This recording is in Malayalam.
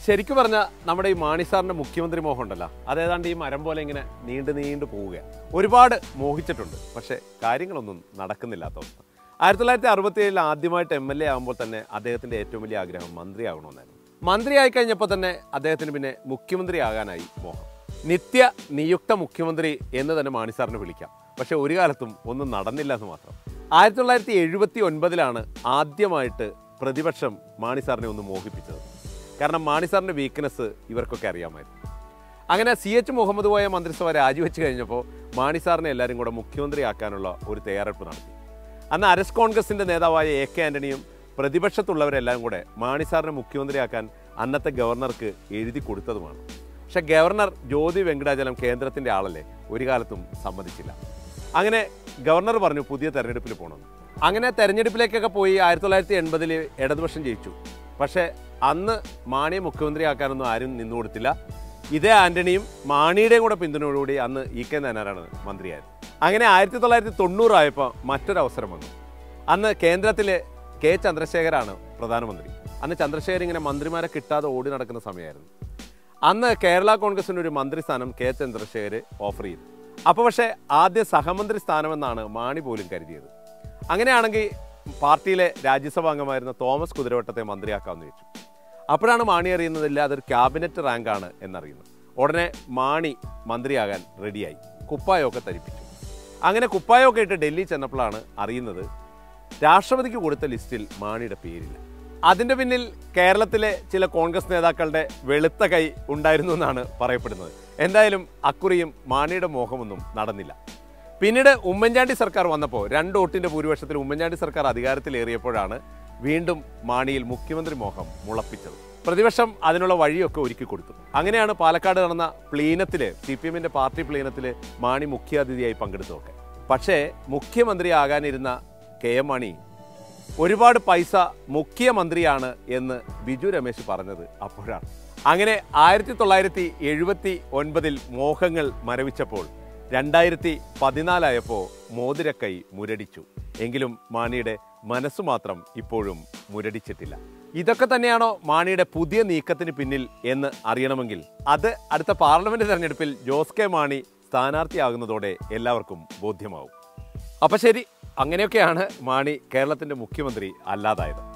ശരിക്കും പറഞ്ഞാൽ നമ്മുടെ ഈ മാണി സാറിന്റെ മുഖ്യമന്ത്രി മോഹം ഉണ്ടല്ലോ അതേതാണ്ട് ഈ മരം പോലെ ഇങ്ങനെ നീണ്ടു നീണ്ടു പോവുക ഒരുപാട് മോഹിച്ചിട്ടുണ്ട് പക്ഷേ കാര്യങ്ങളൊന്നും നടക്കുന്നില്ലാത്ത അവസ്ഥ ആയിരത്തി തൊള്ളായിരത്തി അറുപത്തി ഏഴിൽ ആദ്യമായിട്ട് എം എൽ എ ആകുമ്പോൾ തന്നെ അദ്ദേഹത്തിന്റെ ഏറ്റവും വലിയ ആഗ്രഹം മന്ത്രിയാകണമെന്നായിരുന്നു മന്ത്രിയായി കഴിഞ്ഞപ്പോൾ തന്നെ അദ്ദേഹത്തിന് പിന്നെ മുഖ്യമന്ത്രി ആകാനായി മോഹം നിത്യ നിയുക്ത മുഖ്യമന്ത്രി എന്ന് തന്നെ മാണി സാറിനെ വിളിക്കാം പക്ഷെ ഒരു കാലത്തും ഒന്നും നടന്നില്ല എന്ന് മാത്രം ആയിരത്തി തൊള്ളായിരത്തി എഴുപത്തി ഒൻപതിലാണ് ആദ്യമായിട്ട് പ്രതിപക്ഷം മാണി സാറിനെ ഒന്ന് മോഹിപ്പിച്ചത് കാരണം മാണി സാറിൻ്റെ വീക്ക്നെസ് ഇവർക്കൊക്കെ അറിയാമായിരുന്നു അങ്ങനെ സി എച്ച് മുഹമ്മദ് പോയ മന്ത്രിസഭ രാജിവെച്ച് കഴിഞ്ഞപ്പോൾ മാണി സാറിനെ എല്ലാവരും കൂടെ മുഖ്യമന്ത്രിയാക്കാനുള്ള ഒരു തയ്യാറെടുപ്പ് നടത്തി അന്ന് അരസ് കോൺഗ്രസിൻ്റെ നേതാവായ എ കെ ആൻ്റണിയും പ്രതിപക്ഷത്തുള്ളവരെല്ലാം കൂടെ മാണി സാറിനെ മുഖ്യമന്ത്രിയാക്കാൻ അന്നത്തെ ഗവർണർക്ക് എഴുതി കൊടുത്തതുമാണ് പക്ഷെ ഗവർണർ ജ്യോതി വെങ്കടാചലം കേന്ദ്രത്തിൻ്റെ ആളല്ലേ ഒരു കാലത്തും സമ്മതിച്ചില്ല അങ്ങനെ ഗവർണർ പറഞ്ഞു പുതിയ തെരഞ്ഞെടുപ്പിൽ പോകണമെന്ന് അങ്ങനെ തെരഞ്ഞെടുപ്പിലേക്കൊക്കെ പോയി ആയിരത്തി തൊള്ളായിരത്തി എൺപതിൽ ഇടതുപക്ഷം ജയിച്ചു പക്ഷേ അന്ന് മാണിയെ മുഖ്യമന്ത്രിയാക്കാനൊന്നും ആരും നിന്നു കൊടുത്തില്ല ഇതേ ആന്റണിയും മാണിയുടെയും കൂടെ പിന്തുണയോടുകൂടി അന്ന് ഇ കെ നായനാരാണ് മന്ത്രിയായത് അങ്ങനെ ആയിരത്തി തൊള്ളായിരത്തി തൊണ്ണൂറായപ്പോൾ മറ്റൊരു അവസരം വന്നു അന്ന് കേന്ദ്രത്തിലെ കെ ചന്ദ്രശേഖരാണ് പ്രധാനമന്ത്രി അന്ന് ചന്ദ്രശേഖർ ഇങ്ങനെ മന്ത്രിമാരെ കിട്ടാതെ ഓടി നടക്കുന്ന സമയമായിരുന്നു അന്ന് കേരള കോൺഗ്രസിന് ഒരു മന്ത്രിസ്ഥാനം കെ ചന്ദ്രശേഖർ ഓഫർ ചെയ്തു അപ്പോൾ പക്ഷേ ആദ്യ സഹമന്ത്രി സ്ഥാനമെന്നാണ് മാണി പോലും കരുതിയത് അങ്ങനെയാണെങ്കിൽ പാർട്ടിയിലെ രാജ്യസഭാ അംഗമായിരുന്ന തോമസ് കുതിരവട്ടത്തെ മന്ത്രിയാക്കാമെന്ന് വെച്ചു അപ്പോഴാണ് മാണി അറിയുന്നതില്ല അതൊരു ക്യാബിനറ്റ് റാങ്കാണ് എന്നറിയുന്നത് ഉടനെ മാണി മന്ത്രിയാകാൻ റെഡിയായി കുപ്പായമൊക്കെ ധരിപ്പിച്ചു അങ്ങനെ കുപ്പായമൊക്കെ ഇട്ട് ഡൽഹി ചെന്നപ്പോഴാണ് അറിയുന്നത് രാഷ്ട്രപതിക്ക് കൊടുത്ത ലിസ്റ്റിൽ മാണിയുടെ പേരില്ല അതിന്റെ പിന്നിൽ കേരളത്തിലെ ചില കോൺഗ്രസ് നേതാക്കളുടെ വെളുത്ത കൈ ഉണ്ടായിരുന്നു എന്നാണ് പറയപ്പെടുന്നത് എന്തായാലും അക്കുറിയും മാണിയുടെ മോഹമൊന്നും നടന്നില്ല പിന്നീട് ഉമ്മൻചാണ്ടി സർക്കാർ വന്നപ്പോൾ രണ്ട് വോട്ടിന്റെ ഭൂരിപക്ഷത്തിൽ ഉമ്മൻചാണ്ടി സർക്കാർ അധികാരത്തിലേറിയപ്പോഴാണ് വീണ്ടും മാണിയിൽ മുഖ്യമന്ത്രി മോഹം മുളപ്പിച്ചത് പ്രതിപക്ഷം അതിനുള്ള വഴിയൊക്കെ ഒരുക്കി കൊടുത്തു അങ്ങനെയാണ് പാലക്കാട് നടന്ന പ്ലീനത്തില് സി പി എമ്മിന്റെ പാർട്ടി പ്ലീനത്തില് മാണി മുഖ്യാതിഥിയായി പങ്കെടുത്തതൊക്കെ പക്ഷേ മുഖ്യമന്ത്രിയാകാനിരുന്ന കെ എം മാണി ഒരുപാട് പൈസ മുഖ്യമന്ത്രിയാണ് എന്ന് ബിജു രമേശ് പറഞ്ഞത് അപ്പോഴാണ് അങ്ങനെ ആയിരത്തി തൊള്ളായിരത്തി എഴുപത്തി ഒൻപതിൽ മോഹങ്ങൾ മരവിച്ചപ്പോൾ രണ്ടായിരത്തി പതിനാലായപ്പോൾ മോതിരക്കൈ മുരടിച്ചു എങ്കിലും മാണിയുടെ മനസ്സ് മാത്രം ഇപ്പോഴും മുരടിച്ചിട്ടില്ല ഇതൊക്കെ തന്നെയാണോ മാണിയുടെ പുതിയ നീക്കത്തിന് പിന്നിൽ എന്ന് അറിയണമെങ്കിൽ അത് അടുത്ത പാർലമെന്റ് തെരഞ്ഞെടുപ്പിൽ ജോസ് കെ മാണി സ്ഥാനാർത്ഥിയാകുന്നതോടെ എല്ലാവർക്കും ബോധ്യമാവും അപ്പൊ ശരി അങ്ങനെയൊക്കെയാണ് മാണി കേരളത്തിന്റെ മുഖ്യമന്ത്രി അല്ലാതായത്